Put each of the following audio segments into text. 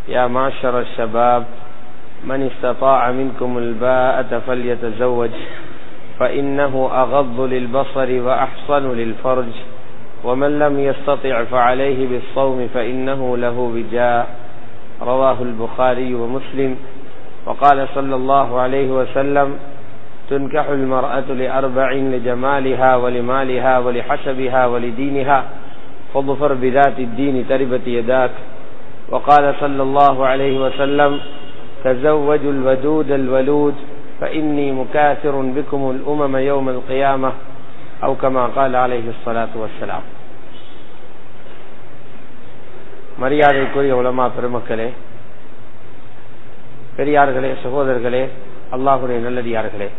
يا معشر الشباب من استطاع منكم الباءة فليتزوج فإنه أغض للبصر وأحصن للفرج ومن لم يستطع فعليه بالصوم فإنه له وجاء رواه البخاري ومسلم وقال صلى الله عليه وسلم تنكح المرأة لأربع لجمالها ولمالها ولحسبها ولدينها فاظفر بذات الدين تربت يداك وقال صلى الله عليه وسلم تزوجوا الودود الولود فإني مكاثر بكم الأمم يوم القيامة أو كما قال عليه الصلاة والسلام மரியாதைக்குரிய உலமா பெருமக்களே பெரியார்களே சகோதரர்களே அல்லாஹுடைய நல்லடியார்களே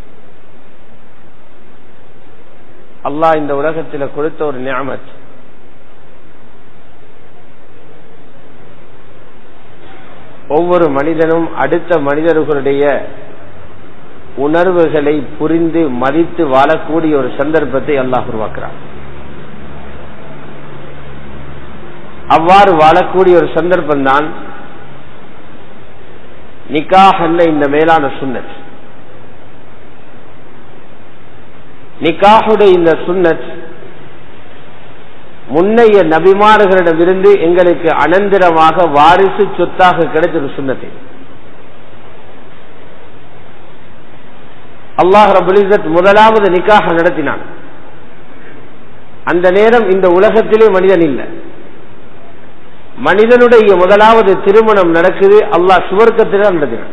அல்லாஹ் இந்த உலகத்தில் கொடுத்த ஒரு நியாமத் ஒவ்வொரு மனிதனும் அடுத்த மனிதர்களுடைய உணர்வுகளை புரிந்து மதித்து வாழக்கூடிய ஒரு சந்தர்ப்பத்தை அல்லாஹ் உருவாக்குறான் அவ்வாறு வாழக்கூடிய ஒரு சந்தர்ப்பம் தான் நிக்காஹ் அல்ல இந்த மேலான சுன்னத் நிக்காஹுடைய இந்த சுன்னத் முன்னைய நபிமார்களிடமிருந்து எங்களுக்கு அனந்திரமாக வாரிசு சொத்தாக கிடைச்ச சுண்ணத்தை அல்லாஹ் ரபுலிசத் முதலாவது நிக்காக நடத்தினான் அந்த நேரம் இந்த உலகத்திலே மனிதன் இல்லை மனிதனுடைய முதலாவது திருமணம் நடக்குது அல்லாஹ் சுவர்க்கத்தில் நடத்தினான்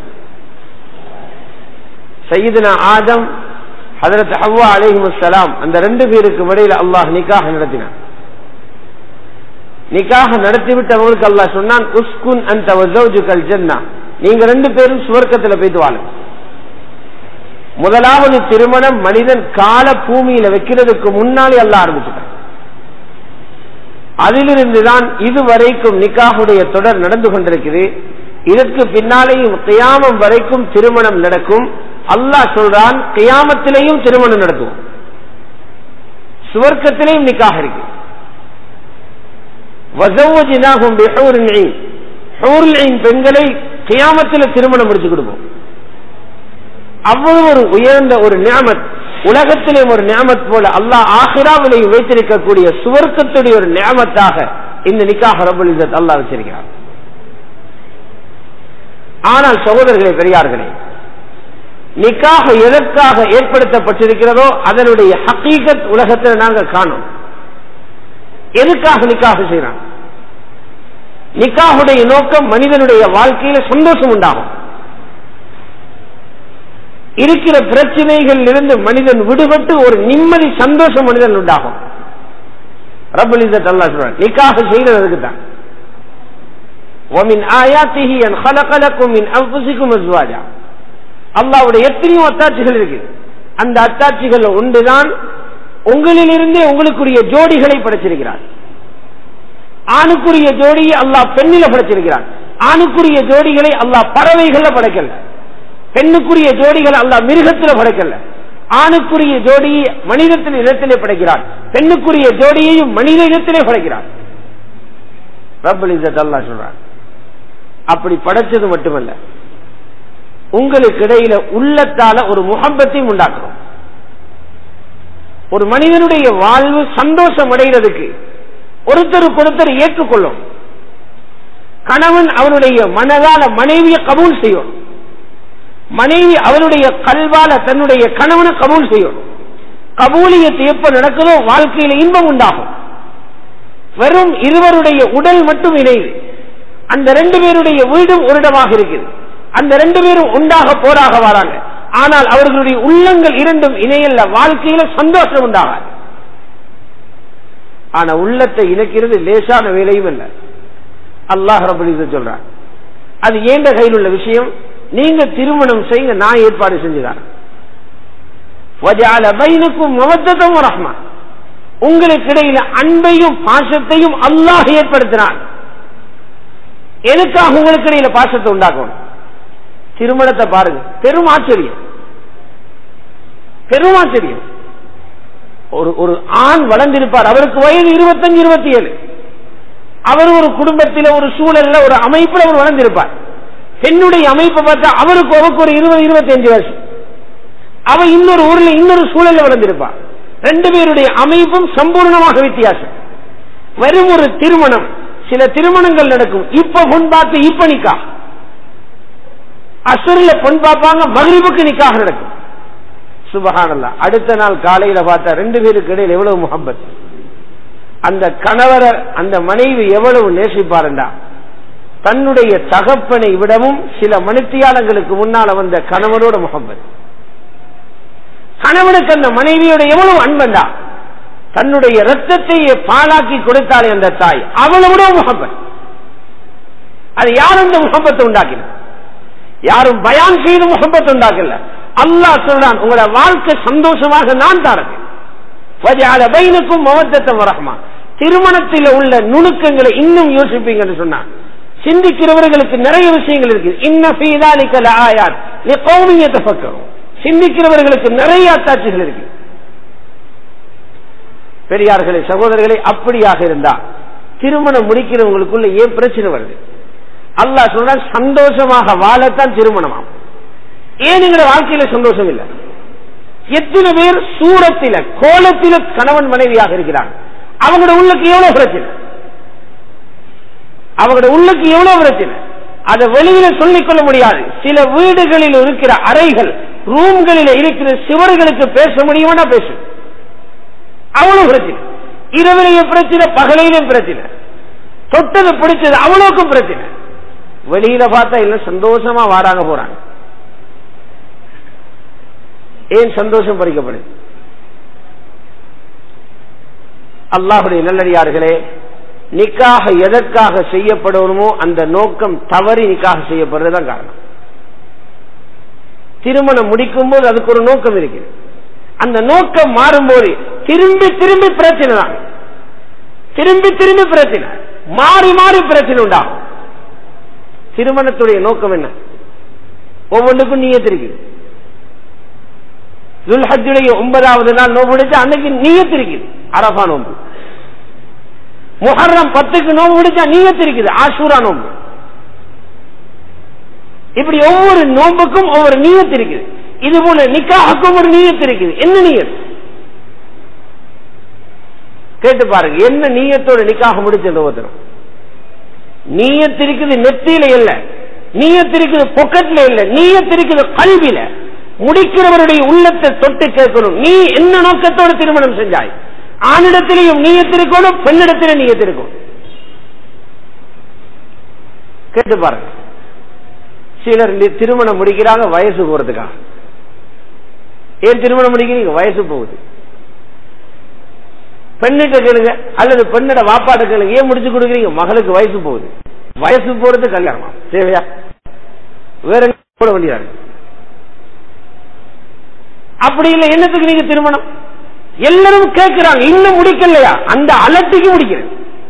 சையீதுனா ஆதம் ஹதரத் ஹவ்வா அலிஹிமுசலாம் அந்த ரெண்டு பேருக்கு இடையில அல்லாஹ் நிக்காக நடத்தினான் நிக்காக நடத்திவிட்டவங்களுக்கு அல்லாஹ் சொன்னான் உஸ்குன் அந்த ஜன்னா நீங்க ரெண்டு பேரும் சுவர்க்கத்தில் போய்த்து வாழுங்க முதலாவது திருமணம் மனிதன் கால பூமியில வைக்கிறதுக்கு முன்னாலே அல்ல ஆரம்பிச்சுட்டான் அதிலிருந்துதான் இதுவரைக்கும் நிக்காகுடைய தொடர் நடந்து கொண்டிருக்குது இதற்கு பின்னாலேயும் கியாமம் வரைக்கும் திருமணம் நடக்கும் அல்லாஹ் சொல்றான் கியாமத்திலேயும் திருமணம் நடத்துவோம் சுவர்க்கத்திலேயும் நிக்காக இருக்கு பெண்களை கியாமத்தில் திருமணம் முடிச்சு கொடுப்போம் அவ்வளவு ஒரு உயர்ந்த ஒரு நியாமத் உலகத்திலே ஒரு நியாமத் போல அல்லாஹ் ஆஹிராவிலையும் வைத்திருக்கக்கூடிய சுவர்க்கத்துடைய ஒரு நியாமத்தாக இந்த நிக்காக ரபுல் இசத் அல்லாஹ் வச்சிருக்கிறார் ஆனால் சகோதரர்களே பெரியார்களே நிக்காக எதற்காக ஏற்படுத்தப்பட்டிருக்கிறதோ அதனுடைய ஹக்கீகத் உலகத்தில் நாங்கள் காணும் எதுக்காக நிக்காக செய்யறான் நிக்காகுடைய நோக்கம் மனிதனுடைய வாழ்க்கையில சந்தோஷம் உண்டாகும் இருக்கிற பிரச்சனைகள் இருந்து மனிதன் விடுபட்டு ஒரு நிம்மதி சந்தோஷம் மனிதன் உண்டாகும் ரபுல் இசத் அல்லா சொல்றான் நிக்காக செய்யறதுக்கு தான் ومن آياته أن خلق لكم من أنفسكم أزواجا அல்லாவுடைய எத்தனையோ அத்தாட்சிகள் இருக்கு அந்த அத்தாட்சிகள் ஒன்றுதான் உங்களிலிருந்தே உங்களுக்குரிய ஜோடிகளை படைச்சிருக்கிறார் ஆணுக்குரிய ஜோடியை அல்லாஹ் பெண்ணில படைச்சிருக்கிறார் ஆணுக்குரிய ஜோடிகளை அல்லாஹ் பறவைகள்ல படைக்கல பெண்ணுக்குரிய ஜோடிகள் அல்ல மிருகத்தில் படைக்கல ஆணுக்குரிய ஜோடியை மனிதத்தின் இடத்திலே படைக்கிறார் பெண்ணுக்குரிய ஜோடியையும் மனித இடத்திலே படைக்கிறார் ரப்பல் இசத் அல்லா சொல்றார் அப்படி படைச்சது மட்டுமல்ல உங்களுக்கு இடையில உள்ளத்தால ஒரு முகம்பத்தையும் உண்டாக்குறோம் ஒரு மனிதனுடைய வாழ்வு சந்தோஷம் அடைகிறதுக்கு ஒருத்தருக்கு ஒருத்தர் ஏற்றுக்கொள்ளும் கணவன் அவருடைய மனதால மனைவியை கபூல் செய்யும் மனைவி அவருடைய கல்வால தன்னுடைய கணவனை கபூல் செய்யும் கபூலியத்து எப்ப நடக்குதோ வாழ்க்கையில இன்பம் உண்டாகும் வெறும் இருவருடைய உடல் மட்டும் இணையுது அந்த ரெண்டு பேருடைய வீடும் ஒரு இடமாக இருக்குது அந்த ரெண்டு பேரும் உண்டாக போராக வராங்க ஆனால் அவர்களுடைய உள்ளங்கள் இரண்டும் இணையல்ல வாழ்க்கையில சந்தோஷம் உண்டாகாது ஆனா உள்ளத்தை இணைக்கிறது லேசான வேலையும் இல்லை அல்லாஹ் ரபுல் சொல்றான் அது ஏண்ட கையில் உள்ள விஷயம் நீங்க திருமணம் செய்ய நான் ஏற்பாடு செஞ்சுதான் ரஹ்மா உங்களுக்கு இடையில அன்பையும் பாசத்தையும் அல்லாஹ் ஏற்படுத்தினான் எதுக்காக உங்களுக்கு இடையில பாசத்தை உண்டாக்கணும் திருமணத்தை பாருங்க பெரும் ஆச்சரியம் பெரும் ஆச்சரியம் ஒரு ஒரு ஆண் வளர்ந்திருப்பார் அவருக்கு வயது இருபத்தஞ்சு இருபத்தி ஏழு அவர் ஒரு குடும்பத்தில் ஒரு சூழல்ல ஒரு அமைப்புல அவர் வளர்ந்திருப்பார் பெண்ணுடைய அமைப்பை பார்த்தா அவருக்கு அவருக்கு ஒரு இருபது இருபத்தஞ்சு வருஷம் அவ இன்னொரு ஊர்ல இன்னொரு சூழல்ல வளர்ந்திருப்பார் ரெண்டு பேருடைய அமைப்பும் சம்பூர்ணமாக வித்தியாசம் வரும் ஒரு திருமணம் சில திருமணங்கள் நடக்கும் இப்ப பொன் பார்த்து இப்ப நிக்கா அசுரில பொன் பார்ப்பாங்க மகிழ்வுக்கு நிக்காக நடக்கும் சுபகானல்லா அடுத்த நாள் காலையில பார்த்தா ரெண்டு பேருக்கு இடையில் எவ்வளவு முகம்பத் அந்த கணவரை அந்த மனைவி எவ்வளவு நேசிப்பாருண்டா தன்னுடைய தகப்பனை விடவும் சில மணித்தியாலங்களுக்கு முன்னால வந்த கணவனோட முகம்பத் கணவனுக்கு அந்த மனைவியோட எவ்வளவு அன்பண்டா தன்னுடைய ரத்தத்தையே பாழாக்கி கொடுத்தாலே அந்த தாய் அவளோட முகப்பத் அது யார் அந்த முகப்பத்தை உண்டாக்கின யாரும் பயான் செய்து முகப்பத் உண்டாக்கல அல்லாஹ் சொல்றான் உங்களோட வாழ்க்கை சந்தோஷமாக நான் தாரது பைனுக்கும் மவத்தத்தம் வரமா திருமணத்தில் உள்ள நுணுக்கங்களை இன்னும் யோசிப்பீங்கன்னு சொன்னான் சிந்திக்கிறவர்களுக்கு நிறைய விஷயங்கள் இருக்கு இன்ன ஃபீதாலிக்கல ஆயார் நீ கௌமியத்தை பக்கம் சிந்திக்கிறவர்களுக்கு நிறைய அத்தாட்சிகள் இருக்கு பெரியார்களே சகோதரர்களே அப்படியாக இருந்தா திருமணம் முடிக்கிறவங்களுக்குள்ள ஏன் பிரச்சனை வருது அல்லாஹ் சொல்ற சந்தோஷமாக வாழத்தான் திருமணமாம் ஏன் எங்க வாழ்க்கையில சந்தோஷம் இல்லை எத்தனை பேர் சூரத்தில கோலத்தில கணவன் மனைவியாக இருக்கிறாங்க அவங்களோட உள்ளுக்கு எவ்வளவு பிரச்சனை அவங்களோட உள்ளுக்கு எவ்வளவு பிரச்சனை அதை வெளியில சொல்லிக் கொள்ள முடியாது சில வீடுகளில் இருக்கிற அறைகள் ரூம்களில் இருக்கிற சிவர்களுக்கு பேச முடியுமா பேசு அவ்வளவு பிரச்சனை இரவிலையும் பிரச்சனை பகலையிலும் பிரச்சனை தொட்டது பிடிச்சது அவ்வளவுக்கும் பிரச்சனை வெளியில பார்த்தா இல்ல சந்தோஷமா வாடாங்க போறாங்க ஏன் சந்தோஷம் பறிக்கப்படுது அல்லாஹுடைய நல்லடியார்களே நிக்காக எதற்காக செய்யப்படணுமோ அந்த நோக்கம் தவறி நிக்காக செய்யப்படுறதுதான் காரணம் திருமணம் முடிக்கும் போது அதுக்கு ஒரு நோக்கம் இருக்குது அந்த நோக்கம் மாறும்போது திரும்பி திரும்பி பிரச்சனை தான் திரும்பி திரும்பி பிரச்சனை மாறி மாறி பிரச்சனை உண்டாகும் திருமணத்துடைய நோக்கம் என்ன ஒவ்வொன்றுக்கும் நீயத்து இருக்குது துல்ஹஜுடைய ஒன்பதாவது நாள் நோம்பு முடிச்சு அன்னைக்கு நீயத்து இருக்குது அரபா நோம்பு முஹர்ரம் பத்துக்கு நோம்பு முடிச்சா நீயத்து இருக்குது ஆஷூரா நோம்பு இப்படி ஒவ்வொரு நோம்புக்கும் ஒவ்வொரு நீயத்து இருக்குது இது போல நிக்காஹுக்கும் ஒரு நீயத்து இருக்குது என்ன நீயத் கேட்டு பாருங்க என்ன நீயத்தோட நிக்காக முடிச்சது ஒருத்தரும் நீயத்து இருக்குது நெத்தியில இல்ல நீயத்து இருக்குது பொக்கெட்ல இல்ல நீயத்து இருக்குது கல்வியில முடிக்கிறவருடைய உள்ளத்தை தொட்டு கேட்கணும் நீ என்ன நோக்கத்தோடு திருமணம் செஞ்சாய் ஆணிடத்திலையும் நீயத்திருக்கணும் பெண்ணிடத்திலும் நீயத்திருக்கும் கேட்டு பாருங்க சிலர் திருமணம் முடிக்கிறாங்க வயசு போறதுக்காக ஏன் திருமணம் முடிக்கிறீங்க வயசு போகுது பெண்ணுக்கு கேளுங்க அல்லது பெண்ணோட வாப்பாட்ட கேளுங்க ஏன் முடிச்சு கொடுக்குறீங்க மகளுக்கு வயசு போகுது வயசு போறது கல்யாணமா தேவையா வேற போட வேண்டியது அப்படி இல்லை என்னத்துக்கு நீங்க திருமணம் எல்லாரும் கேட்கிறாங்க இன்னும் முடிக்கலையா அந்த அலட்டிக்கு முடிக்கிறேன்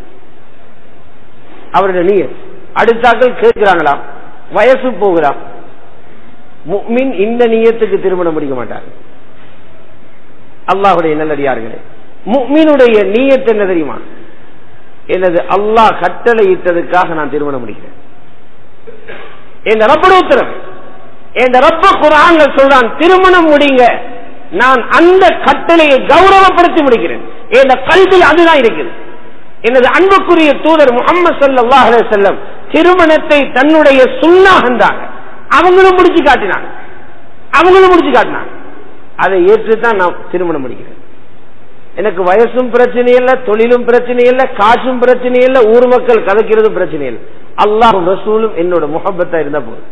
அவருடைய நீர் அடுத்தாக்கள் கேட்கிறாங்களாம் வயசு போகிறாம் மின் இந்த நீயத்துக்கு திருமணம் முடிக்க மாட்டார் அல்லாஹுடைய நல்லடியார்களே முக்மீனுடைய நீயத்து என்ன தெரியுமா எனது அல்லாஹ் கட்டளை இட்டதுக்காக நான் திருமணம் முடிக்கிறேன் என் ரப்பட உத்தரவு என் ரப்ப குரான் சொல்றான் திருமணம் முடிங்க நான் அந்த கட்டளையை கௌரவப்படுத்தி முடிக்கிறேன் என் கல்வியில் அதுதான் இருக்குது எனது அன்புக்குரிய தூதர் முகமது சல்லாஹ் செல்லம் திருமணத்தை தன்னுடைய சுண்ணாகந்தாங்க அவங்களும் முடிச்சு காட்டினாங்க அவங்களும் முடிச்சு காட்டினாங்க அதை ஏற்றுத்தான் நான் திருமணம் முடிக்கிறேன் எனக்கு வயசும் பிரச்சனை இல்லை தொழிலும் பிரச்சனை இல்லை காசும் பிரச்சனை இல்லை ஊர் மக்கள் கதைக்கிறதும் பிரச்சனை இல்லை அல்லாஹ் ரசூலும் என்னோட முகப்பத்தா இருந்த போதும்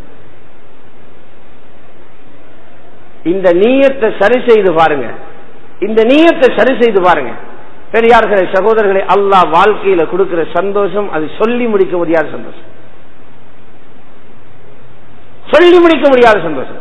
இந்த நீயத்தை சரி செய்து பாருங்க இந்த நீயத்தை சரி செய்து பாருங்க பெரியார்களே சகோதரர்களை அல்லாஹ் வாழ்க்கையில கொடுக்கிற சந்தோஷம் அது சொல்லி முடிக்க முடியாத சந்தோஷம் சொல்லி முடிக்க முடியாத சந்தோஷம்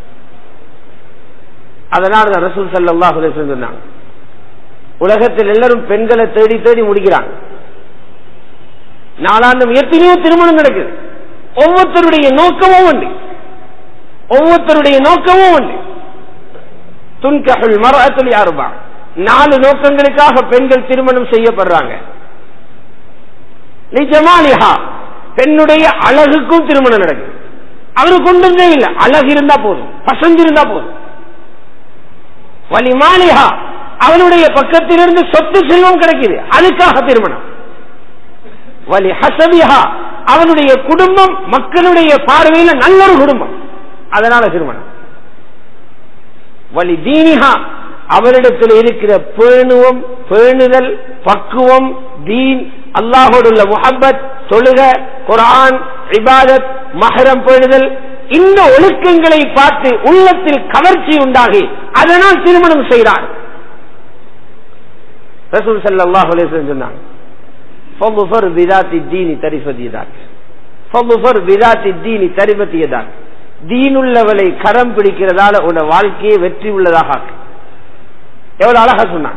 அதனால தான் ரசூல் சல்லாஹ் சொன்னாங்க உலகத்தில் எல்லாரும் பெண்களை தேடி தேடி முடிக்கிறாங்க நாளாண்டும் எத்தனையோ திருமணம் நடக்குது ஒவ்வொருத்தருடைய நோக்கமும் உண்டு ஒவ்வொருத்தருடைய நோக்கமும் உண்டு துன்கஹுல் மரத்துல் யாருபா நாலு நோக்கங்களுக்காக பெண்கள் திருமணம் செய்யப்படுறாங்க நிஜமாலிஹா பெண்ணுடைய அழகுக்கும் திருமணம் நடக்குது அவருக்கு ஒன்றுமே இல்லை அழகு இருந்தா போதும் பசந்து இருந்தா போதும் வலிமாலிஹா அவனுடைய பக்கத்திலிருந்து சொத்து செல்வம் கிடைக்குது அதுக்காக திருமணம் வலி ஹசபிஹா அவனுடைய குடும்பம் மக்களுடைய பார்வையில் நல்ல ஒரு குடும்பம் அதனால திருமணம் வலி தீனிஹா அவரிடத்தில் இருக்கிற பேணுவம் பேணுதல் பக்குவம் தீன் அல்லாஹோடுள்ள முஹப்பத் தொழுக குரான் இபாதத் மஹரம் பேணுதல் இந்த ஒழுக்கங்களை பார்த்து உள்ளத்தில் கவர்ச்சி உண்டாகி அதனால் திருமணம் செய்கிறார் ரசூல் ஸல்லல்லாஹு அலைஹி வஸல்லம் சொன்னாங்க ஃபضفر بذات الدين ترفت يداك ஃபضفر بذات الدين تربت يداك தீனுள்ளவளை கரம் பிடிக்கிறதால உன் வாழ்க்கையை வெற்றி உள்ளதாக ஆக்கு எவ்வளவு அழகா சொன்னான்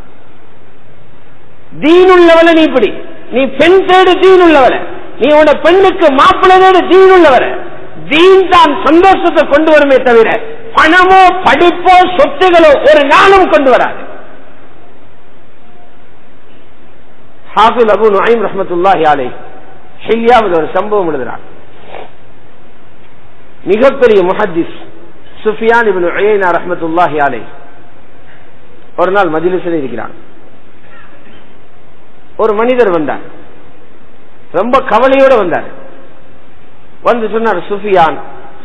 தீனுள்ளவளை நீ பிடி நீ பெண் தேடு தீனுள்ளவளை நீ உன பெண்ணுக்கு மாப்பிள்ளை தேடு தீனுள்ளவரை தீன் தான் சந்தோஷத்தை கொண்டு வருமே தவிர பணமோ படிப்போ சொத்துகளோ ஒரு நாளும் கொண்டு வராது ஹாஃபில் அபு நுஐம் ரஹமத்துல்லாஹி அலை ஹில்யாவில் ஒரு சம்பவம் எழுதுறார் மிகப்பெரிய முஹத்திஸ் சுஃபியான் இப்னு உயைனா ரஹமத்துல்லாஹி அலை ஒரு நாள் மஜ்லிஸில் இருக்கிறான் ஒரு மனிதர் வந்தார் ரொம்ப கவலையோட வந்தார் வந்து சொன்னார் சுஃபியான்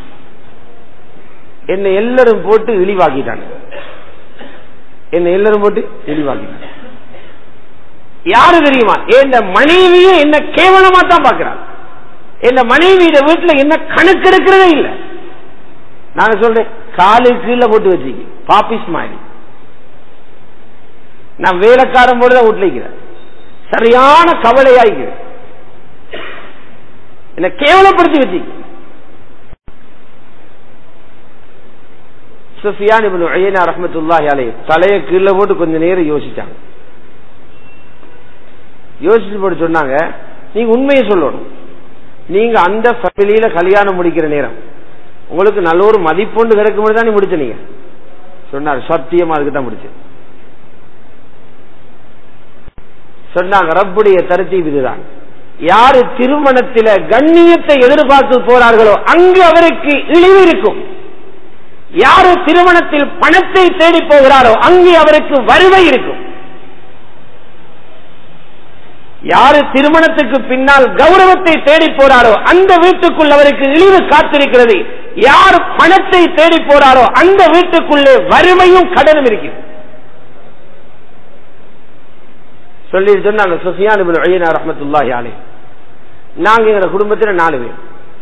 என்னை எல்லாரும் போட்டு இழிவாக்கிட்டாங்க என்னை எல்லாரும் போட்டு இழிவாக்கிட்டாங்க யாரு தெரியுமா என் மனைவியை என்ன கேவலமா தான் பாக்குறாங்க என் மனைவி இந்த வீட்டுல என்ன கணக்கு எடுக்கிறதே இல்லை நான் சொல்றேன் காலு கீழே போட்டு வச்சுக்க பாப்பிஸ் மாதிரி நான் வேலைக்காரன் போல தான் வீட்டுல இருக்கிறேன் சரியான கவலையாய்க்கிறேன் என்ன கேவலப்படுத்தி வச்சு சுஃபியான் இப்னு உயைனா ரஹ்மத்துல்லாஹி அலைஹி தலையை கீழே போட்டு கொஞ்ச நேரம் யோசிச்சாங்க யோசிச்சு போட்டு சொன்னாங்க நீங்க உண்மையை சொல்லணும் நீங்க அந்த ஃபேமிலியில கல்யாணம் முடிக்கிற நேரம் உங்களுக்கு நல்ல ஒரு மதிப்புண்டு கிடைக்கும் தான் நீ முடிச்ச நீங்க சொன்னார் சத்தியமா அதுக்கு தான் முடிச்சு சொன்னாங்க ரப்புடைய தருத்தீப் இதுதான் யாரு திருமணத்தில கண்ணியத்தை எதிர்பார்த்து போறார்களோ அங்கு அவருக்கு இழிவு இருக்கும் யாரு திருமணத்தில் பணத்தை தேடி போகிறாரோ அங்கே அவருக்கு வருவை இருக்கும் யாரு திருமணத்துக்கு பின்னால் கௌரவத்தை தேடி போறாரோ அந்த வீட்டுக்குள் அவருக்கு இழிவு காத்திருக்கிறது யார் பணத்தை தேடி போறாரோ அந்த வீட்டுக்குள்ளே வறுமையும் கடனும் இருக்கிறது சொல்லி சொன்னாங்க சுஃபியான் இப்னு உயைனா ரஹ்மத்துல்லாஹி அலைஹி நாங்க எங்க குடும்பத்துல நாலு பேர்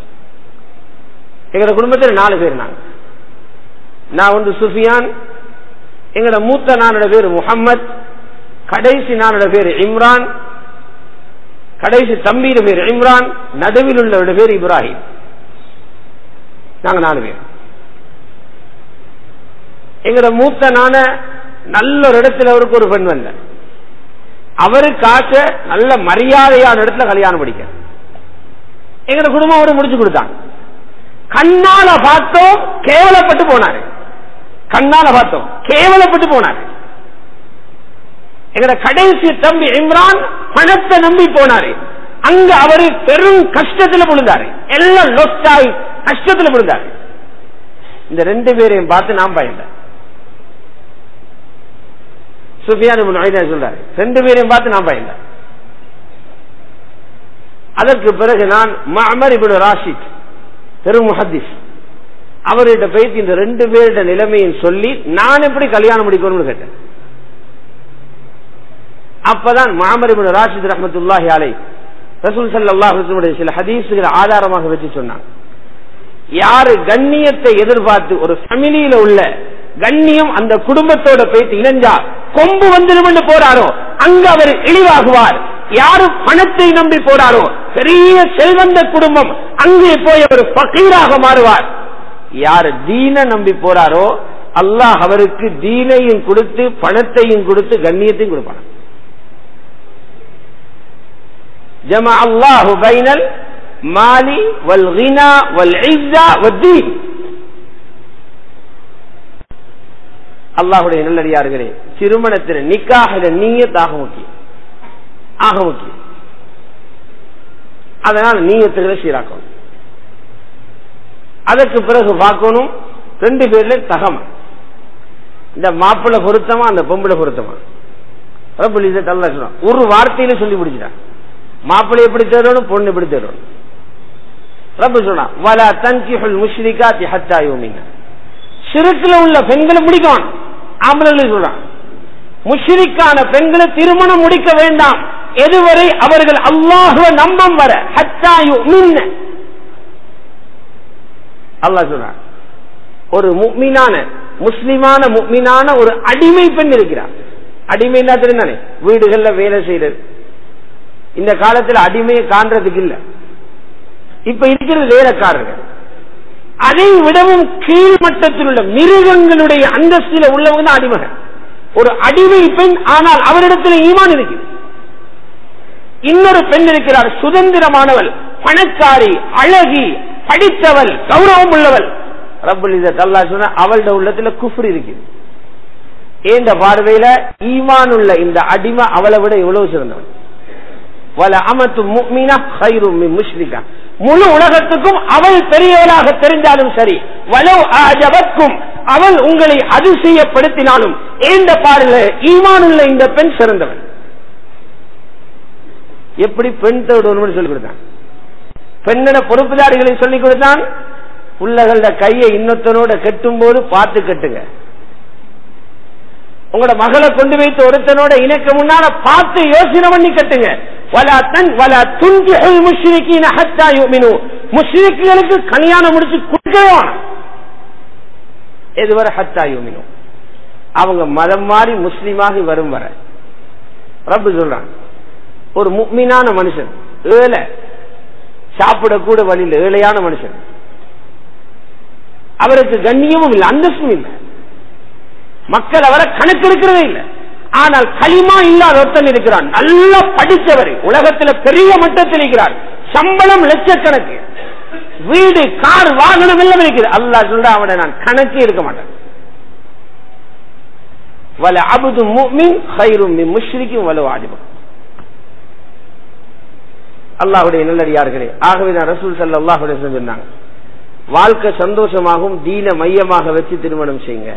எங்க குடும்பத்துல நாலு பேர் நாங்க நான் வந்து சுஃபியான் எங்கட மூத்த நானோட பேர் முகம்மது கடைசி நானோட பேர் இம்ரான் கடைசி தம்பியோட பேர் இம்ரான் நடுவில் உள்ளவரோட பேர் இப்ராஹிம் நாங்க நாலு பேர் எங்கட மூத்த நான நல்ல ஒரு இடத்துல அவருக்கு ஒரு பெண் வந்த அவருக்காக நல்ல மரியாதையான இடத்துல கல்யாணம் படிக்க எங்க குடும்பம் அவரு முடிச்சு கொடுத்தாங்க கண்ணால பார்த்தோம் கேவலப்பட்டு போனாரு கண்ணால பார்த்தோம் கேவலப்பட்டு போனாரு எங்கட கடைசி தம்பி இம்ரான் பணத்தை நம்பி போனாரு அங்க அவரு பெரும் கஷ்டத்துல விழுந்தாரு எல்லாம் லொஸ்ட் ஆகி கஷ்டத்துல விழுந்தாரு இந்த ரெண்டு பேரையும் பார்த்து நான் பயந்தேன் சுஃபியான் சொல்றாரு ரெண்டு பேரையும் பார்த்து நான் பயந்தேன் அதற்கு பிறகு நான் மஹமர் இபின் ராஷித் பெரும் முஹத்திஸ் அவர்கிட்ட போயிட்டு இந்த ரெண்டு பேருடைய நிலைமையும் சொல்லி நான் எப்படி கல்யாணம் முடிக்கணும்னு கேட்டேன் அப்பதான் மஹமர் இபின் ராஷித் ரஹமத்துல்லாஹி அலை ரசூல் சல்லாஹுடைய சில ஹதீசுகளை ஆதாரமாக வச்சு சொன்னாங்க யாரு கண்ணியத்தை எதிர்பார்த்து ஒரு ஃபேமிலியில உள்ள கண்ணியம் அந்த குடும்பத்தோட போயிட்டு இணைஞ்சா கொம்பு வந்துடும் போறாரோ அங்கு அவர் இழிவாகுவார் யாரு பணத்தை நம்பி போறாரோ பெரிய செல்வந்த குடும்பம் அங்கே போய் அவர் பக்கீராக மாறுவார் யார் தீன நம்பி போறாரோ அல்லாஹ் அவருக்கு தீனையும் கொடுத்து பணத்தையும் கொடுத்து கண்ணியத்தையும் கொடுப்பார் ஜம அல்லாஹு பைனல் மாலி வல் கினா வல் இஸ்ஸா வத்தீன் அல்லாஹுடைய நல்லடியார்களே திருமணத்தில் நிக்காக நீயத் ஆக முக்கியம் ஆக முக்கியம் அதனால நீயத்துகளை சீராக்கணும் அதற்கு பிறகு பார்க்கணும் ரெண்டு பேர்ல தகம இந்த மாப்பிள்ளை பொருத்தமா அந்த பொம்பளை பொருத்தமா ரப்பல் இஸ்ஸத் அல்லாஹ் சொல்றான் ஒரு வார்த்தையில சொல்லி முடிச்சிட்டான் மாப்பிள்ளை எப்படி தேடணும் பொண்ணு எப்படி தேடணும் ரப்பு சொன்னான் வலா தன்கிஹுல் முஷ்ரிகாத்தி ஹத்தா யூமின சிறுக்குல உள்ள பெண்களை முடிக்கணும் ஆம்பளை சொல்றான் முஷ்ரிக்கான பெண்களை திருமணம் முடிக்க வேண்டாம் எதுவரை அவர்கள் அல்லாஹுவ நம்பம் வர ஹத்தா யூமின அல்லாஹ் சொல்றான் ஒரு முக்மீனான முஸ்லிமான முக்மீனான ஒரு அடிமை பெண் இருக்கிறார் அடிமைன்னா தெரிந்தானே வீடுகள்ல வேலை செய்யறது இந்த காலத்துல அடிமையை காண்றதுக்கு இல்ல இப்ப இருக்கிறது வேலைக்காரர்கள் அதை விடவும் கீழ்மட்டத்தில் உள்ள மிருகங்களுடைய அந்தஸ்தில உள்ளவங்க தான் அடிமகன் ஒரு அடிமை பெண் ஆனால் அவரிடத்தில் ஈமான் இருக்கு இன்னொரு பெண் இருக்கிறார் சுதந்திரமானவள் பணக்காரி அழகி படித்தவள் கௌரவம் உள்ளவள் ரப்புல் இzzat அல்லாஹ் சொன்ன அவளோட உள்ளத்துல குஃப்ர் இருக்குது ஏந்த பார்வையில ஈமான் உள்ள இந்த அடிமை அவளை விட எவ்வளவு சிறந்தவன் வல அமத்து முக்மீனா ஹைரும் மின் முஷ்ரிகா முழு உலகத்துக்கும் அவள் பெரியவளாக தெரிஞ்சாலும் சரி வலவு ஆஜபக்கும் அவள் உங்களை அதிசயப்படுத்தினாலும் ஏந்த பாருல ஈமான் உள்ள இந்த பெண் சிறந்தவன் எப்படி பெண் தேடணும்னு சொல்லி கொடுத்தான் பெண்ணோட பொறுப்புதாரிகளை சொல்லி கொடுத்தான் புள்ளகளோட கையை இன்னொத்தனோட கெட்டும் போது பார்த்து கட்டுங்க உங்களோட மகளை கொண்டு வைத்து ஒருத்தனோட இணைக்க முன்னால பார்த்து யோசனை பண்ணி கட்டுங்க வலா தன் வலா துன்கிஹுல் முஷ்ரிகீன ஹத்தா யுமினு முஷ்ரிக்குகளுக்கு கல்யாணம் முடிச்சு கொடுக்கவே வேணாம் எதுவரை ஹத்தா யுமினு அவங்க மதம் மாறி முஸ்லீமாகி வரும் வர ரப்பு சொல்றான் ஒரு முக்மீனான மனுஷன் ஏழை சாப்பிடக்கூட வழியில் ஏழையான மனுஷன் அவருக்கு கண்ணியமும் இல்லை அந்தஸ்தும் இல்லை மக்கள் அவரை கணக்கெடுக்கிறதே இல்லை ஆனால் களிமா இல்லாத ஒருத்தன் இருக்கிறான் நல்லா படித்தவர் உலகத்தில் பெரிய மட்டத்தில் இருக்கிறார் சம்பளம் லட்சக்கணக்கு வீடு கார் வாகனம் எல்லாம் இருக்குது அல்லா சொல்ற அவனை நான் கணக்கே இருக்க மாட்டேன் வல அபுது முமின் ஹைரும் முஷ்ரிக்கும் வலு ஆதிபம் அல்லாஹுடைய நல்லடியார்களே ஆகவே தான் ரசூல் சல்லா அல்லாஹுடைய சொன்னாங்க வாழ்க்கை சந்தோஷமாகவும் தீன மையமாக வச்சு திருமணம் செய்யுங்க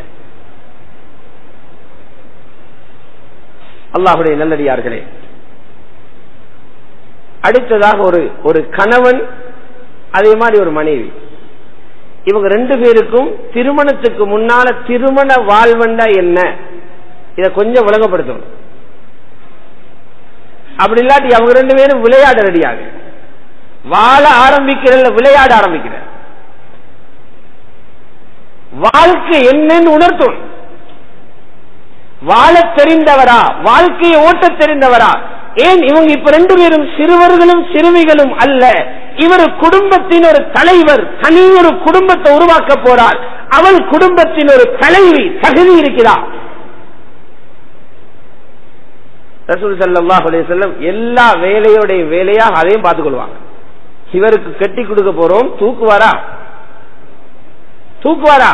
அல்லாஹுடைய நல்லடியார்களே அடுத்ததாக ஒரு ஒரு கணவன் அதே மாதிரி ஒரு மனைவி இவங்க ரெண்டு பேருக்கும் திருமணத்துக்கு முன்னால திருமண வாழ்வண்டா என்ன இதை கொஞ்சம் விளங்கப்படுத்தணும் அப்படி இல்லாட்டி அவங்க ரெண்டு பேரும் விளையாட ரெடியாக வாழ ஆரம்பிக்கிற விளையாட ஆரம்பிக்கிற வாழ்க்கை என்னன்னு உணர்த்தணும் வாழ தெரிந்தவரா வாழ்க்கையை ஓட்ட தெரிந்தவரா ஏன் இவங்க இப்ப ரெண்டு பேரும் சிறுவர்களும் சிறுமிகளும் அல்ல இவர் குடும்பத்தின் ஒரு தலைவர் தனி ஒரு குடும்பத்தை உருவாக்க போறார் அவள் குடும்பத்தின் ஒரு தலைவி தகுதி இருக்கிறார் ரசூல் சல்லாஹ் செல்லம் எல்லா வேலையோடைய வேலையாக அதையும் பார்த்துக் கொள்வாங்க இவருக்கு கட்டி கொடுக்க போறோம் தூக்குவாரா தூக்குவாரா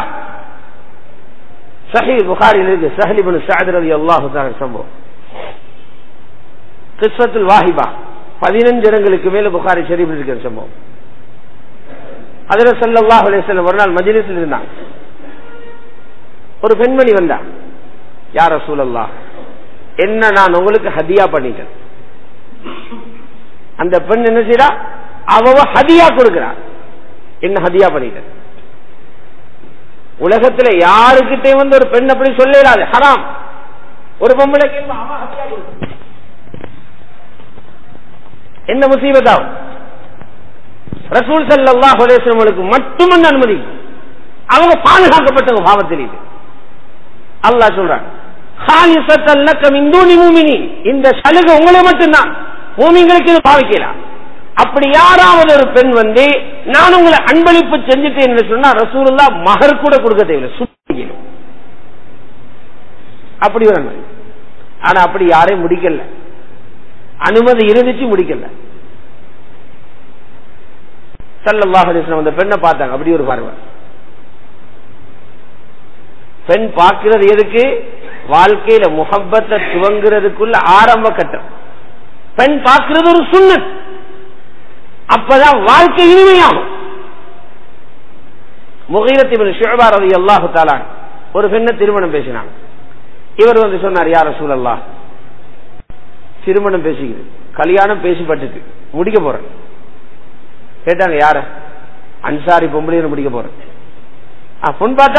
சஹி புகாரில் இருக்கு சஹலிபுன் சாதரதி அல்லாஹு சம்பவம் கிறிஸ்வத்துல் வாஹிபா பதினஞ்சு இடங்களுக்கு மேல புகாரி ஷரீஃப் இருக்கிற சம்பவம் அதுல சல்லாஹ் அலிஸ்லாம் ஒரு நாள் மஜிலிஸில் இருந்தாங்க ஒரு பெண்மணி வந்தா யார சூழல்லா என்ன நான் உங்களுக்கு ஹதியா பண்ணிட்டேன் அந்த பெண் என்ன செய்யறா அவ ஹதியா கொடுக்கிறார் என்ன ஹதியா பண்ணிட்டேன் உலகத்துல யாருக்கிட்டே வந்து ஒரு பெண் அப்படி சொல்லிடாது ஹராம் ஒரு பொம்பளை என்ன முசீபத்தாகும் ரசூல் சல்லா ஹுலேஸ்வர்களுக்கு மட்டுமல்ல அனுமதி அவங்க பாதுகாக்கப்பட்டவங்க பாவத்தில் இது அல்லாஹ் சொல்றாங்க இந்த சலுகை உங்களை மட்டும்தான் பூமிங்களுக்கு இது பாவிக்கலாம் அப்படி யாராவது ஒரு பெண் வந்து நான் உங்களை அன்பளிப்பு செஞ்சுட்டேன் என்று சொன்னா ரசூலுல்லா மகர் கூட கொடுக்க தேவையில்லை சுத்திக்கணும் அப்படி ஒரு அனுமதி ஆனா அப்படி யாரையும் முடிக்கல அனுமதி இருந்துச்சு முடிக்கல சல்லல்லாஹ் அந்த பெண்ணை பார்த்தாங்க அப்படி ஒரு பார்வை பெண் பார்க்கிறது எதுக்கு வாழ்க்கையில முகப்பத்தை துவங்குறதுக்குள்ள ஆரம்ப கட்டம் பெண் பார்க்கிறது ஒரு சுண்ணத் அப்பதான் வாழ்க்கை இனிமையாகும் முகைரத்தின் ஷுபா ரவி அல்லாஹு தாலான் ஒரு பெண்ணை திருமணம் பேசினாங்க இவர் வந்து சொன்னார் யார சூழல்லா திருமணம் பேசிக்குது கல்யாணம் பேசிப்பட்டுட்டு முடிக்க போறேன் கேட்டாங்க யார அன்சாரி பொம்பளையை முடிக்க போறேன் பொன் பார்த்தா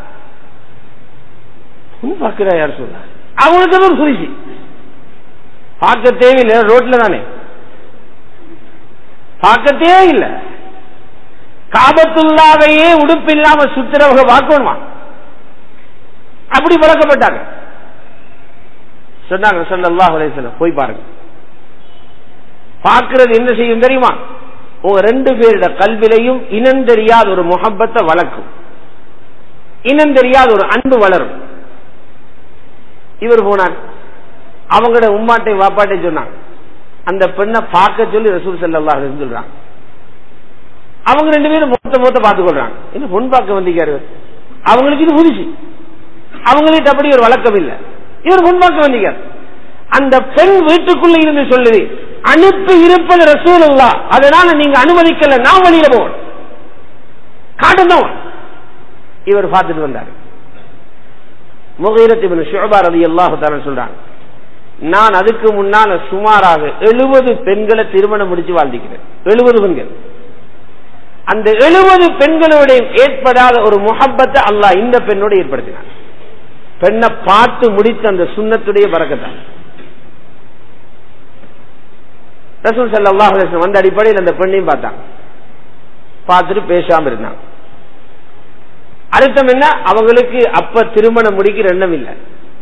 பொன் பார்க்கிறா யார் சொல்ல அவங்களுக்கு அது ஒரு குறிச்சி பார்க்க தேவையில்லை ரோட்ல தானே பார்க்க தேவையில்லை காபத்துள்ளாவையே உடுப்பு இல்லாம சுத்துறவங்க பார்க்கணுமா அப்படி பழக்கப்பட்டாங்க சொன்னாங்க சொல்லல்லாஹ் அலைஹிஸ்ஸலாம் போய் பாருங்க பார்க்கிறது என்ன செய்யும் தெரியுமா உங்க ரெண்டு பேருட கல்விலையும் இனம் தெரியாத ஒரு முகப்பத்தை வளர்க்கும் இனம் தெரியாத ஒரு அன்பு வளரும் இவர் போனார் அவங்களோட உம்மாட்டை வாப்பாட்டை சொன்னாங்க அந்த பெண்ணை பார்க்க சொல்லி ரசூல் சல்லாஹ் சொல்றாங்க அவங்க ரெண்டு பேரும் மொத்த மொத்த பார்த்துக் கொள்றாங்க என்ன பொன் பார்க்க வந்திருக்காரு அவங்களுக்கு இது புதுசு அவங்களுக்கு அப்படி ஒரு வழக்கம் இல்லை இவர் பொன் பார்க்க வந்திருக்கார் அந்த பெண் வீட்டுக்குள்ள இருந்து சொல்லுது அனுப்பி இருப்பது ரசூலுல்லா அதனால நீங்க அனுமதிக்கல நான் வெளியில போவோம் காட்டுதான் இவர் பார்த்துட்டு வந்தார் முகைரத்தி ஷுபா ரதி அல்லாஹு சொல்றாங்க நான் அதுக்கு முன்னால சுமாராக எழுபது பெண்களை திருமணம் முடிச்சு வாழ்ந்திக்கிறேன் எழுபது பெண்கள் அந்த எழுபது பெண்களோட ஏற்படாத ஒரு முகப்பத்தை அல்லாஹ் இந்த பெண்ணோட ஏற்படுத்தினார் பெண்ணை பார்த்து முடித்த அந்த சுண்ணத்துடைய பறக்கத்தான் ரசூல் சல்லாஹ் வந்த அடிப்படையில் அந்த பெண்ணையும் பார்த்தாங்க பார்த்துட்டு பேசாம இருந்தாங்க அர்த்தம் என்ன அவங்களுக்கு அப்ப திருமணம் முடிக்கிற எண்ணம் இல்லை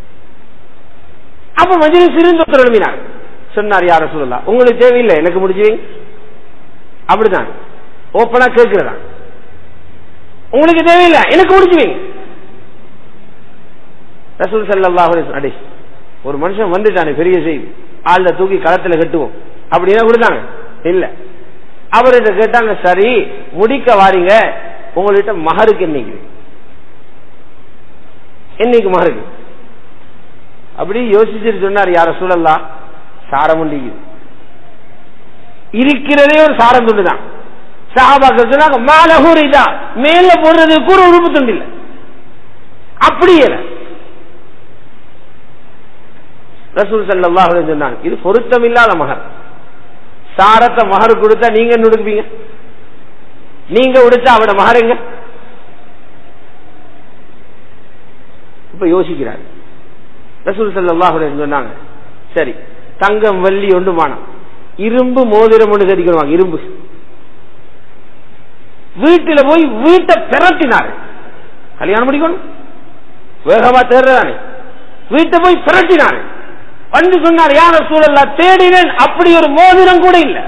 அப்ப மஜிலிஸ் இருந்து ஒருத்தர் எழுப்பினார் சொன்னார் யார சொல்லலாம் உங்களுக்கு தேவையில்லை எனக்கு முடிச்சுவீங்க அப்படிதான் ஓப்பனா கேட்கிறதா உங்களுக்கு தேவையில்லை எனக்கு முடிச்சுவீங்க ரசூல் சல்லாஹ் அடி ஒரு மனுஷன் வந்துட்டானே பெரிய செய்தி ஆள்ல தூக்கி களத்துல கட்டுவோம் அப்படின்னா கொடுத்தாங்க இல்ல அவர்கிட்ட கேட்டாங்க சரி முடிக்க வாரீங்க உங்கள்கிட்ட மகருக்கு என்னைக்கு என்னைக்கு மகருக்கு அப்படி யோசிச்சுட்டு சொன்னார் யார சூழல்லாம் சாரம் உண்டிக்குது இருக்கிறதே ஒரு சாரம் துண்டு தான் சஹாபாக்கள் சொன்னாங்க மாலகூர் இதா மேல போடுறது கூட உறுப்பு துண்டு இல்லை அப்படியே ரசூல் சல்லாஹ் சொன்னாங்க இது பொருத்தம் இல்லாத மகர் சாரத்தை மகர் கொடுத்தா நீங்க என்ன உடுப்பீங்க நீங்க உடுத்தா அவட மகர் எங்க இப்ப யோசிக்கிறார் ரசூல் சல்லாஹ் சொன்னாங்க சரி தங்கம் வெள்ளி ஒன்று மானம் இரும்பு மோதிரம் ஒன்று கட்டிக்கணுவாங்க இரும்பு வீட்டுல போய் வீட்டை பிரட்டினாரு கல்யாணம் முடிக்கணும் வேகமா தேர்றதானே வீட்டை போய் பிரட்டினாரு வந்து சொன்னார் யார சூழல்ல தேடினேன் அப்படி ஒரு மோதிரம் கூட இல்ல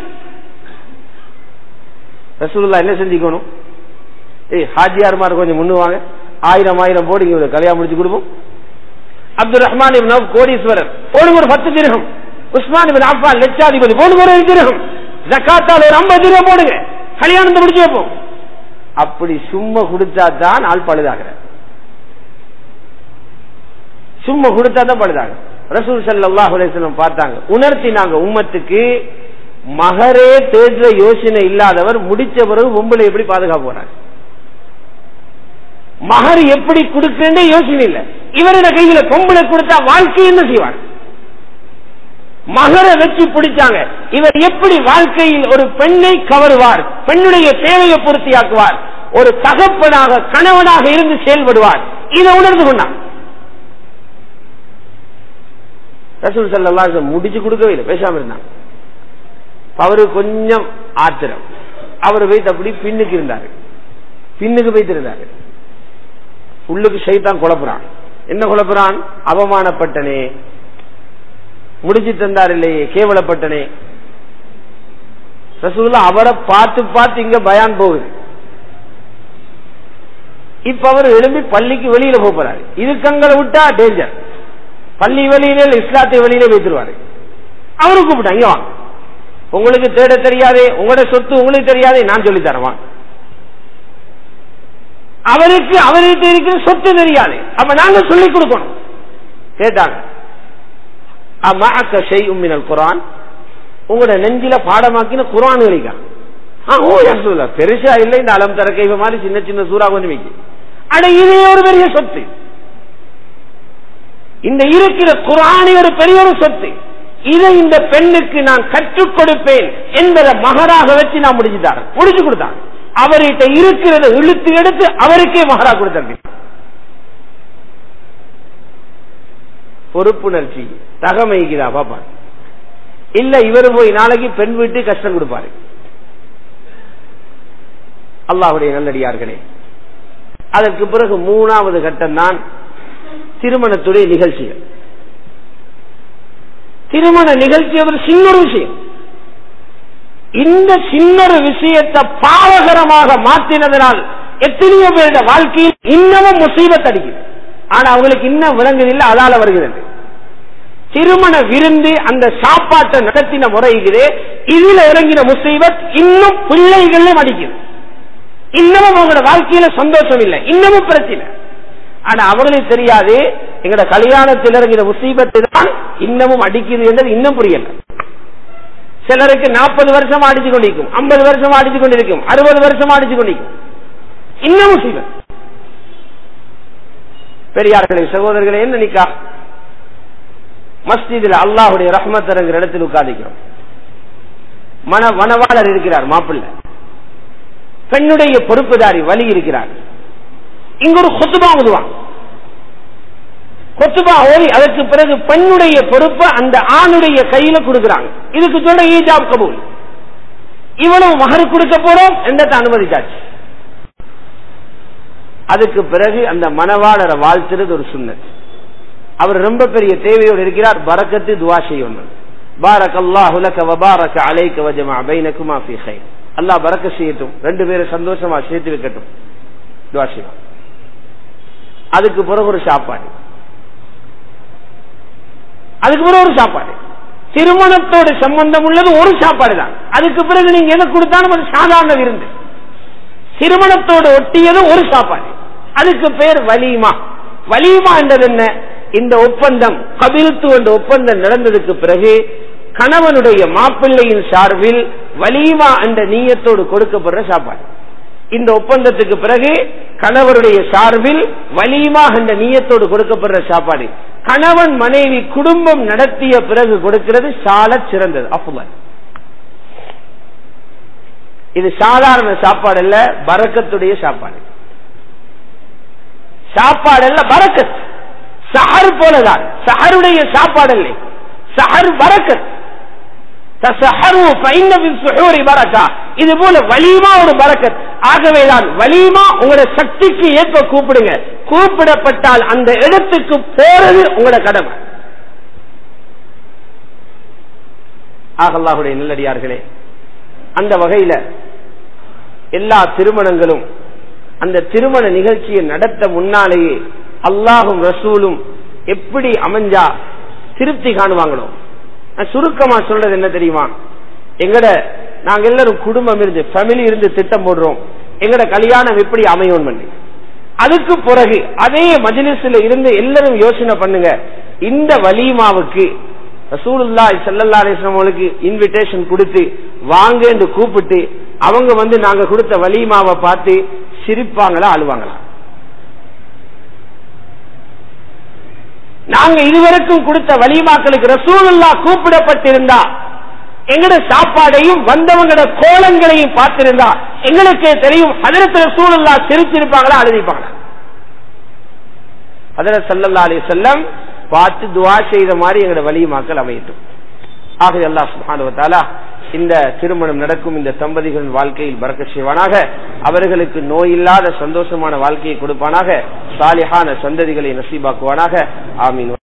ரசூல்லா என்ன செஞ்சுக்கணும் ஏய் ஹாஜியார்மார் கொஞ்சம் முன்னுவாங்க ஆயிரம் ஆயிரம் போடு இங்க கல்யாணம் முடிச்சு கொடுப்போம் அப்துல் ரஹ்மான் இப்னு கோடீஸ்வரர் போடுங்க ஒரு பத்து திரகம் உஸ்மான் இபின் அஃபான் லட்சாதிபதி போடுங்க ஒரு திரகம் ஜக்காத்தால் ஒரு ஐம்பது திரகம் போடுங்க கல்யாணத்தை முடிச்சு வைப்போம் அப்படி சும்மா கொடுத்தா தான் ஆள் பழுதாகிற சும்மா கொடுத்தா தான் பழுதாங்க ரசூல் சல்லாஹ் அலிஸ்லம் பார்த்தாங்க உணர்த்தினாங்க உம்மத்துக்கு மகரே தேடுற யோசனை இல்லாதவர் முடிச்ச பிறகு பொம்பளை எப்படி பாதுகாப்பு போறாங்க மகர் எப்படி கொடுக்கறே யோசனை இல்லை இவரோட கையில பொம்பளை கொடுத்தா வாழ்க்கை என்ன செய்வார் மகரை வச்சு பிடிச்சாங்க இவர் எப்படி வாழ்க்கையில் ஒரு பெண்ணை கவருவார் பெண்ணுடைய தேவையை பூர்த்தியாக்குவார் ஒரு தகப்பனாக கணவனாக இருந்து செயல்படுவார் இதை உணர்ந்து கொண்டான் ரசூல் சல்லா முடிச்சு கொடுக்கவே இல்லை பேசாம இருந்தாங்க அவரு கொஞ்சம் ஆத்திரம் அவர் வைத்து அப்படி பின்னுக்கு இருந்தாரு பின்னுக்கு வைத்திருந்தாரு உள்ளுக்கு சைத்தான் குழப்புறான் என்ன குழப்புறான் அவமானப்பட்டனே முடிச்சு தந்தார் இல்லையே கேவலப்பட்டனே ரசூல்லா அவரை பார்த்து பார்த்து இங்க பயான் போகுது இப்ப அவர் எழும்பி பள்ளிக்கு வெளியில போறாரு இதுக்கங்களை விட்டா டேஞ்சர் பள்ளி வெளியில இஸ்லாத்தை வெளியில வைத்துருவாரு அவரு கூப்பிட்டா இங்க வாங்க உங்களுக்கு தேட தெரியாதே உங்களோட சொத்து உங்களுக்கு தெரியாதே நான் சொல்லி தரவான் அவருக்கு அவருக்கு இருக்கிற சொத்து தெரியாது அப்ப நாங்க சொல்லிக் கொடுக்கணும் கேட்டாங்க அம்மாக்க செய்யும் மினல் குரான் உங்களோட நெஞ்சில பாடமாக்கின குரான் இருக்கா ஆ, ஓ யசூலா பெருசா இல்லை இந்த அலம் தர கைவ மாதிரி சின்ன சின்ன சூறா கொஞ்சம் வைக்கு அட இதே ஒரு பெரிய சொத்து இந்த இருக்கிற குரானி ஒரு பெரிய ஒரு சொத்து இதை இந்த பெண்ணுக்கு நான் கற்றுக் கொடுப்பேன் என்பதை மகராக வச்சு நான் முடிச்சுட்டார் முடிச்சு கொடுத்தாங்க அவர்கிட்ட இருக்கிறத இழுத்து எடுத்து அவருக்கே மகரா கொடுத்தாங்க பொறுப்புணர்ச்சி தகமைக்குதா பாப்பா இல்ல இவர் போய் நாளைக்கு பெண் வீட்டு கஷ்டம் கொடுப்பாரு அல்லாஹுடைய நல்லடியார்களே அதற்கு பிறகு மூணாவது கட்டம் தான் திருமணத்துடைய நிகழ்ச்சிகள் திருமண நிகழ்ச்சி ஒரு சின்ன ஒரு விஷயம் இந்த சின்ன ஒரு விஷயத்தை பாவகரமாக மாற்றினதனால் எத்தனையோ பேருடைய வாழ்க்கையில் இன்னமும் முசீபத் அடிக்குது ஆனா அவங்களுக்கு இன்னும் விளங்குதில்லை அதால வருகிறது திருமண விருந்து அந்த சாப்பாட்டை நடத்தின முறையிலே இதுல இறங்கின முசீபத் இன்னும் பிள்ளைகளும் அடிக்குது இன்னமும் அவங்களோட வாழ்க்கையில சந்தோஷம் இல்லை இன்னமும் பிரச்சனை ஆனா அவங்களுக்கு தெரியாது எங்கட கல்யாணத்தில் இறங்கின முசீபத்து தான் இன்னமும் அடிக்குது என்றது இன்னும் புரியல சிலருக்கு நாற்பது வருஷம் அடிச்சு கொண்டிருக்கும் ஐம்பது வருஷம் அடிச்சு கொண்டிருக்கும் அறுபது வருஷம் அடிச்சு கொண்டிருக்கும் இன்னும் முசீபத் பெரியார்களே சகோதரர்களே என்ன நிக்கா மஸ்ஜிதில் அல்லாஹுடைய ரஹ்மத் இறங்குற இடத்தில் உட்கார்ந்திக்கிறோம் மன மணவாளர் இருக்கிறார் மாப்பிள்ளை பெண்ணுடைய பொறுப்புதாரி வலி இருக்கிறார் இங்க ஒரு கொத்துபா ஓதுவாங்க கொத்துபா ஓதி அதற்கு பிறகு பெண்ணுடைய பொறுப்பை அந்த ஆணுடைய கையில கொடுக்கிறாங்க இதுக்கு சொல்ற ஈஜாப் கபூல் இவ்வளவு மகர் கொடுக்க போறோம் என்றதை அனுமதிச்சாச்சு அதுக்கு பிறகு அந்த மணவாளரை வாழ்த்துறது ஒரு சுண்ணத் அவர் ரொம்ப பெரிய தேவையோடு இருக்கிறார் பரக்கத்து துவா செய்யணும் பாரக் அல்லாஹ் உலக வபாரக அலைக்க வஜமா பைனக்குமா ஃபி ஹைர் அல்லாஹ் பறக்க செய்யட்டும் ரெண்டு பேரும் சந்தோஷமா சேர்த்து வைக்கட்டும் துவா செய்வோம் அதுக்கு பிறகு ஒரு சாப்பாடு அதுக்கு பிறகு ஒரு சாப்பாடு திருமணத்தோடு சம்பந்தம் உள்ளது ஒரு சாப்பாடு தான் அதுக்கு பிறகு நீங்க எதை கொடுத்தாலும் அது சாதாரண விருந்து திருமணத்தோடு ஒட்டியது ஒரு சாப்பாடு அதுக்கு பேர் வலிமா வலிமா என்றது என்ன இந்த ஒப்பந்தம் கபில்த்து என்ற ஒப்பந்தம் நடந்ததுக்கு பிறகு கணவனுடைய மாப்பிள்ளையின் சார்பில் வலிமா என்ற நீயத்தோடு கொடுக்கப்படுற சாப்பாடு இந்த ஒப்பந்தத்துக்கு பிறகு கணவருடைய சார்பில் வலிமா என்ற நீயத்தோடு கொடுக்கப்படுற சாப்பாடு கணவன் மனைவி குடும்பம் நடத்திய பிறகு கொடுக்கிறது சால சிறந்தது அப்புமன் இது சாதாரண சாப்பாடு அல்ல பறக்கத்துடைய சாப்பாடு சாப்பாடு அல்ல பறக்கத் சஹர் போலதான் சஹருடைய சாப்பாடு இல்லை சஹர் பறக்கத் இது போல வலிமா ஒரு பறக்கத் ஆகவேதான் வலிமா உங்களோட சக்திக்கு ஏற்ப கூப்பிடுங்க கூப்பிடப்பட்டால் அந்த இடத்துக்கு போறது உங்களோட கடமை ஆகல்லாஹுடைய நல்லடியார்களே அந்த வகையில எல்லா திருமணங்களும் அந்த திருமண நிகழ்ச்சியை நடத்த முன்னாலேயே அல்லாஹும் ரசூலும் எப்படி அமைஞ்சா திருப்தி காணுவாங்களோ நான் சுருக்கமா சொல்றது என்ன தெரியுமா எங்கட நாங்க எல்லாரும் குடும்பம் இருந்து ஃபேமிலி இருந்து திட்டம் போடுறோம் எங்கட கல்யாணம் எப்படி அமையும் பண்ணி அதுக்கு பிறகு அதே மஜிலிஸ்ல இருந்து எல்லாரும் யோசனை பண்ணுங்க இந்த வலிமாவுக்கு ரசூலுல்லா சல்லல்லா அலிஸ்லாமங்களுக்கு இன்விடேஷன் கொடுத்து வாங்கன்னு கூப்பிட்டு அவங்க வந்து நாங்க கொடுத்த வலிமாவை பார்த்து சிரிப்பாங்களா அழுவாங்களா நாங்க இதுவரைக்கும் கொடுத்த வலிமாக்களுக்கு ரசூலுல்லா கூப்பிடப்பட்டிருந்தா எங்கட சாப்பாடையும் வந்தவங்களோட கோலங்களையும் பார்த்திருந்தா எங்களுக்கே தெரியும் ஹதரத் ரசூலுல்லா சிரிச்சிருப்பாங்களா அழுதிப்பாங்களா ஹதரத் சல்லல்லா அலி செல்லம் பார்த்து துவா செய்த மாதிரி எங்களோட வலிமாக்கள் அமையட்டும் ஆகவே அல்லா சுபானுவத்தாலா இந்த திருமணம் நடக்கும் இந்த தம்பதிகளின் வாழ்க்கையில் பறக்க செய்வானாக அவர்களுக்கு நோயில்லாத சந்தோஷமான வாழ்க்கையை கொடுப்பானாக சாலிஹான சந்ததிகளை நசீபாக்குவானாக ஆமீன்